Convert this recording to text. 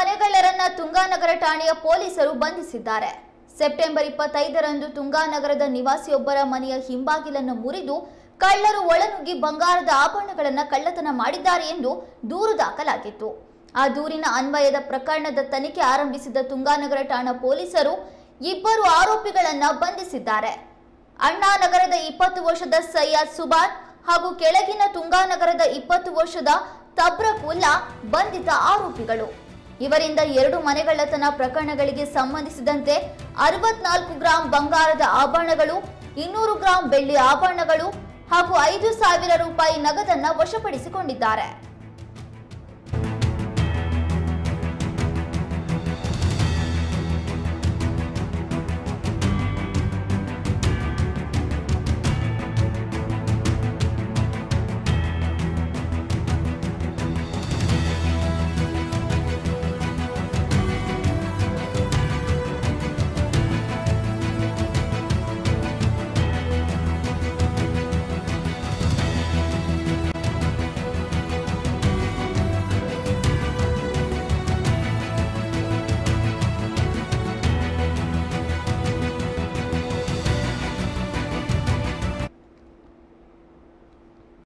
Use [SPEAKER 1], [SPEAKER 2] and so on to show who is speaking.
[SPEAKER 1] ಮನೆಗಳ್ಳರನ್ನ ತುಂಗಾನಗರ ಠಾಣೆಯ ಪೊಲೀಸರು ಬಂಧಿಸಿದ್ದಾರೆ ಸೆಪ್ಟೆಂಬರ್ ಇಪ್ಪತ್ತೈದರಂದು ತುಂಗಾನಗರದ ನಿವಾಸಿಯೊಬ್ಬರ ಮನೆಯ ಹಿಂಬಾಗಿಲನ್ನು ಮುರಿದು ಕಳ್ಳರು ಒಳನುಗ್ಗಿ ಬಂಗಾರದ ಆಭರಣಗಳನ್ನ ಕಳ್ಳತನ ಮಾಡಿದ್ದಾರೆ ಎಂದು ದೂರು ದಾಖಲಾಗಿತ್ತು ಆ ದೂರಿನ ಅನ್ವಯದ ಪ್ರಕರಣದ ತನಿಖೆ ಆರಂಭಿಸಿದ ತುಂಗಾನಗರ ಠಾಣಾ ಪೊಲೀಸರು ಇಬ್ಬರು ಆರೋಪಿಗಳನ್ನ ಬಂಧಿಸಿದ್ದಾರೆ ಅಣ್ಣಾನಗರದ ಇಪ್ಪತ್ತು ವರ್ಷದ ಸೈಯದ್ ಸುಬಾನ್ ಹಾಗೂ ಕೆಳಗಿನ ತುಂಗಾನಗರದ ಇಪ್ಪತ್ತು ವರ್ಷದ ತಬ್ರಕುಲ್ಲಾ ಬಂಧಿತ ಆರೋಪಿಗಳು ಇವರಿಂದ ಎರಡು ಮನೆಗಳ್ಳತನ ಪ್ರಕರಣಗಳಿಗೆ ಸಂಬಂಧಿಸಿದಂತೆ ಅರವತ್ನಾಲ್ಕು ಗ್ರಾಂ ಬಂಗಾರದ ಆಭರಣಗಳು ಇನ್ನೂರು ಗ್ರಾಂ ಬೆಳ್ಳಿ ಆಭರಣಗಳು ಹಾಗೂ ಐದು ಸಾವಿರ ರೂಪಾಯಿ ನಗದನ್ನ ವಶಪಡಿಸಿಕೊಂಡಿದ್ದಾರೆ